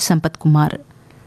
సంపత్ కుమార్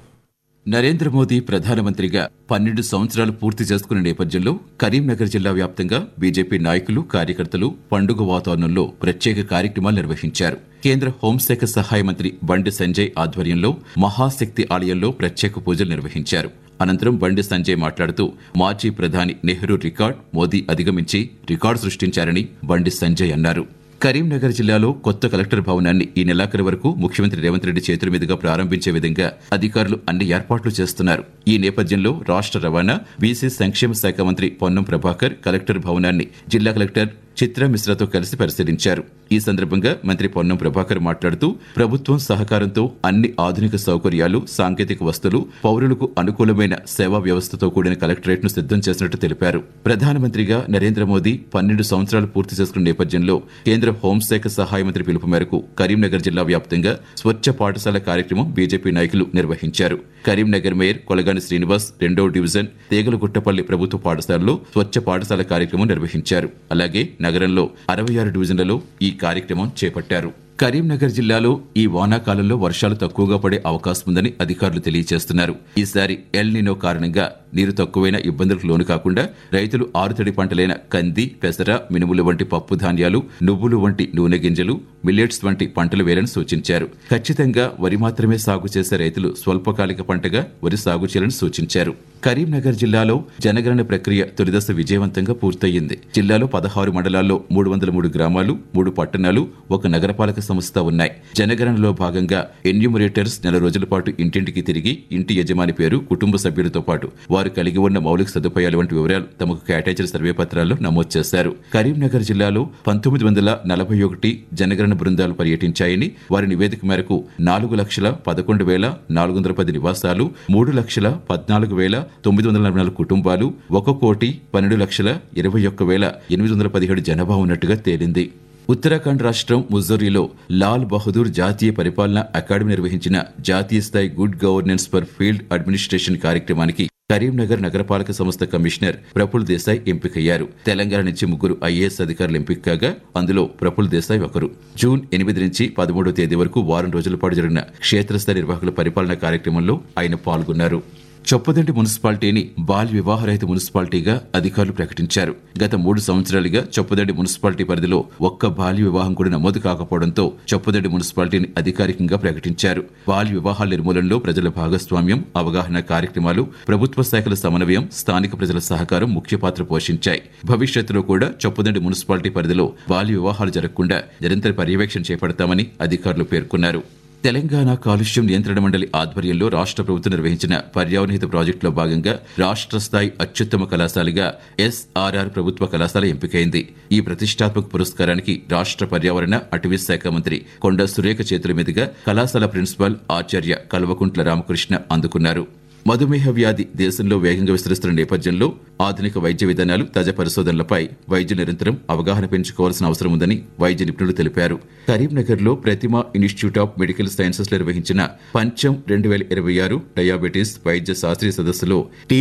నరేంద్ర మోదీ ప్రధానమంత్రిగా పన్నెండు సంవత్సరాలు పూర్తి చేసుకున్న నేపథ్యంలో కరీంనగర్ జిల్లా వ్యాప్తంగా బీజేపీ నాయకులు కార్యకర్తలు పండుగ వాతావరణంలో ప్రత్యేక కార్యక్రమాలు నిర్వహించారు కేంద్ర హోంశాఖ సహాయ మంత్రి బండి సంజయ్ ఆధ్వర్యంలో మహాశక్తి ఆలయంలో ప్రత్యేక పూజలు నిర్వహించారు అనంతరం బండి సంజయ్ మాట్లాడుతూ మాజీ ప్రధాని నెహ్రూ రికార్డ్ మోదీ అధిగమించి రికార్డు సృష్టించారని బండి సంజయ్ అన్నారు కరీంనగర్ జిల్లాలో కొత్త కలెక్టర్ భవనాన్ని ఈ నెలాఖరు వరకు ముఖ్యమంత్రి రేవంత్ రెడ్డి చేతుల మీదుగా ప్రారంభించే విధంగా అధికారులు అన్ని ఏర్పాట్లు చేస్తున్నారు ఈ నేపథ్యంలో రాష్ట్ర రవాణా బీసీ సంక్షేమ శాఖ మంత్రి పొన్నం ప్రభాకర్ కలెక్టర్ భవనాన్ని జిల్లా కలెక్టర్ చిత్ర మిశ్రాతో కలిసి పరిశీలించారు ఈ సందర్భంగా మంత్రి పొన్నం ప్రభాకర్ మాట్లాడుతూ ప్రభుత్వం సహకారంతో అన్ని ఆధునిక సౌకర్యాలు సాంకేతిక వస్తువులు పౌరులకు అనుకూలమైన సేవా వ్యవస్థతో కూడిన కలెక్టరేట్ ను సిద్దం చేసినట్టు తెలిపారు ప్రధానమంత్రిగా నరేంద్ర మోదీ పన్నెండు సంవత్సరాలు పూర్తి చేసుకున్న నేపథ్యంలో కేంద్ర హోంశాఖ సహాయ మంత్రి పిలుపు మేరకు కరీంనగర్ జిల్లా వ్యాప్తంగా స్వచ్ఛ పాఠశాల కార్యక్రమం బీజేపీ నాయకులు నిర్వహించారు కరీంనగర్ మేయర్ కొలగాని శ్రీనివాస్ రెండో డివిజన్ తేగలగుట్టపల్లి ప్రభుత్వ పాఠశాలలో స్వచ్ఛ పాఠశాల కార్యక్రమం నిర్వహించారు అలాగే నగరంలో అరవై ఆరు డివిజన్లలో ఈ కార్యక్రమం చేపట్టారు కరీంనగర్ జిల్లాలో ఈ వానాకాలంలో వర్షాలు తక్కువగా పడే అవకాశం ఉందని అధికారులు తెలియజేస్తున్నారు ఈసారి ఎల్ నినో కారణంగా నీరు తక్కువైన ఇబ్బందులకు లోను కాకుండా రైతులు ఆరుతడి పంటలైన కంది పెసర మినుములు వంటి పప్పు ధాన్యాలు నువ్వులు వంటి నూనె గింజలు మిల్లెట్స్ వంటి పంటలు వేయాలని సూచించారు ఖచ్చితంగా వరి మాత్రమే సాగు చేసే రైతులు స్వల్పకాలిక పంటగా వరి సాగు చేయాలని సూచించారు కరీంనగర్ జిల్లాలో జనగణన ప్రక్రియ తొలిదశ విజయవంతంగా పూర్తయింది జిల్లాలో పదహారు మండలాల్లో మూడు వందల మూడు గ్రామాలు మూడు పట్టణాలు ఒక నగరపాలక సంస్థ ఉన్నాయి జనగణనలో భాగంగా ఎన్యూమరేటర్స్ నెల రోజుల పాటు ఇంటింటికి తిరిగి ఇంటి యజమాని పేరు కుటుంబ సభ్యులతో పాటు వారు కలిగి ఉన్న మౌలిక సదుపాయాలు వంటి వివరాలు తమకు కేటాయించిన సర్వే పత్రాల్లో నమోదు చేశారు కరీంనగర్ జిల్లాలో పంతొమ్మిది వందల నలభై ఒకటి జనగణన బృందాలు పర్యటించాయని వారి నివేదిక మేరకు నాలుగు లక్షల పదకొండు వేల నాలుగు వందల పది నివాసాలు మూడు లక్షల పద్నాలుగు వేల తొమ్మిది వందల నలభై నాలుగు కుటుంబాలు ఒక కోటి పన్నెండు లక్షల ఇరవై ఒక్క వేల ఎనిమిది వందల పదిహేడు జనాభా ఉన్నట్టుగా తేలింది ఉత్తరాఖండ్ రాష్ట్రం ముజ్జోరీలో లాల్ బహదూర్ జాతీయ పరిపాలనా అకాడమీ నిర్వహించిన జాతీయ స్థాయి good governance for field administration కార్యక్రమానికి కరీంనగర్ నగరపాలక సంస్థ కమిషనర్ ప్రఫుల్ దేశాయ్ ఎంపికయ్యారు తెలంగాణ నుంచి ముగ్గురు ఐఏఎస్ అధికారులు ఎంపిక కాగా అందులో ప్రఫుల్ దేశాయ్ ఒకరు జూన్ ఎనిమిది నుంచి పదమూడవ తేదీ వరకు వారం రోజుల పాటు జరిగిన క్షేత్రస్థాయి నిర్వాహకుల పరిపాలనా కార్యక్రమంలో ఆయన పాల్గొన్నారు చొప్పదండి మున్సిపాలిటీని బాల్ వివాహరహిత మున్సిపాలిటీగా అధికారులు ప్రకటించారు గత మూడు సంవత్సరాలుగా చొప్పదండి మున్సిపాలిటీ పరిధిలో ఒక్క బాల్య వివాహం కూడా నమోదు కాకపోవడంతో చొప్పదండి మున్సిపాలిటీని అధికారికంగా ప్రకటించారు బాల్య వివాహాల నిర్మూలనలో ప్రజల భాగస్వామ్యం అవగాహన కార్యక్రమాలు ప్రభుత్వ శాఖల సమన్వయం స్థానిక ప్రజల సహకారం ముఖ్య పాత్ర పోషించాయి భవిష్యత్తులో కూడా చొప్పదండి మున్సిపాలిటీ పరిధిలో బాల్య వివాహాలు జరగకుండా నిరంతర పర్యవేక్షణ చేపడతామని అధికారులు పేర్కొన్నారు తెలంగాణ కాలుష్యం నియంత్రణ మండలి ఆధ్వర్యంలో రాష్ట్ర ప్రభుత్వం నిర్వహించిన పర్యావరణహిత ప్రాజెక్టులో భాగంగా రాష్ట్ర స్థాయి అత్యుత్తమ కళాశాలగా ఎస్ఆర్ఆర్ ప్రభుత్వ కళాశాల ఎంపికైంది ఈ ప్రతిష్టాత్మక పురస్కారానికి రాష్ట్ర పర్యావరణ అటవీ శాఖ మంత్రి కొండ సురేఖ చేతుల మీదుగా కళాశాల ప్రిన్సిపాల్ ఆచార్య కల్వకుంట్ల రామకృష్ణ అందుకున్నారు మధుమేహ వ్యాధి దేశంలో వేగంగా విస్తరిస్తున్న నేపథ్యంలో ఆధునిక వైద్య విధానాలు తాజా పరిశోధనలపై వైద్యులు నిరంతరం అవగాహన పెంచుకోవాల్సిన అవసరం ఉందని వైద్య నిపుణులు తెలిపారు కరీంనగర్ లో Prathima institute of medical sciences నిర్వహించిన పంచం రెండు వేల ఇరవై ఆరు డయాబెటీస్ వైద్య శాస్త్రీయ సదస్సులో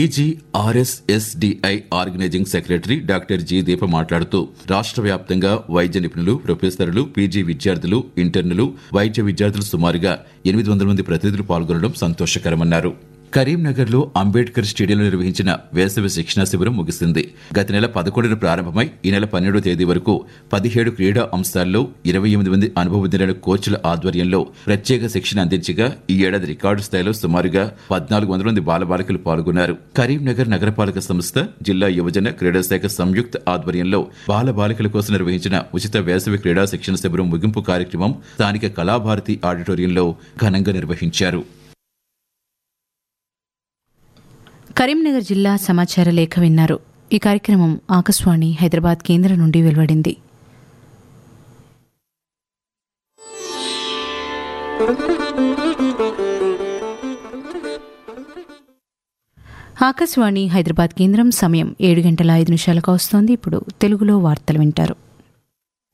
TGRSSDI organising secretary doctor G Deepa మాట్లాడుతూ రాష్ట్ర వ్యాప్తంగా వైద్య నిపుణులు ప్రొఫెసర్లు పీజీ విద్యార్థులు ఇంటర్నులు వైద్య విద్యార్థులు సుమారుగా ఎనిమిది వందల మంది ప్రతినిధులు పాల్గొనడం సంతోషకరమన్నారు కరీంనగర్ లో అంబేద్కర్ స్టేడియంలో నిర్వహించిన వేసవి శిక్షణా శిబిరం ముగిసింది గత నెల పదకొండున ప్రారంభమై ఈ నెల పన్నెండో తేదీ వరకు పదిహేడు క్రీడా అంశాల్లో ఇరవై ఎనిమిది మంది అనుభవజ్ఞులైన కోచ్ల ఆధ్వర్యంలో ప్రత్యేక శిక్షణ అందించగా ఈ ఏడాది రికార్డు స్థాయిలో సుమారుగా పద్నాలుగు వందల మంది బాలబాలికలు పాల్గొన్నారు కరీంనగర్ నగరపాలక సంస్థ జిల్లా యువజన క్రీడా శాఖ సంయుక్త ఆధ్వర్యంలో బాలబాలికల కోసం నిర్వహించిన ఉచిత వేసవి క్రీడా శిక్షణ శిబిరం ముగింపు కార్యక్రమం స్థానిక కళాభారతి ఆడిటోరియంలో ఘనంగా నిర్వహించారు కరీంనగర్ జిల్లా సమాచార లేఖ విన్నారు ఈ కార్యక్రమం ఆకాశవాణి హైదరాబాద్ కేంద్రం నుండి వెలువడింది ఆకాశవాణి హైదరాబాద్ కేంద్రం సమయం ఏడు గంటల ఐదు నిమిషాలకు వస్తోంది ఇప్పుడు తెలుగులో వార్తలు వింటారు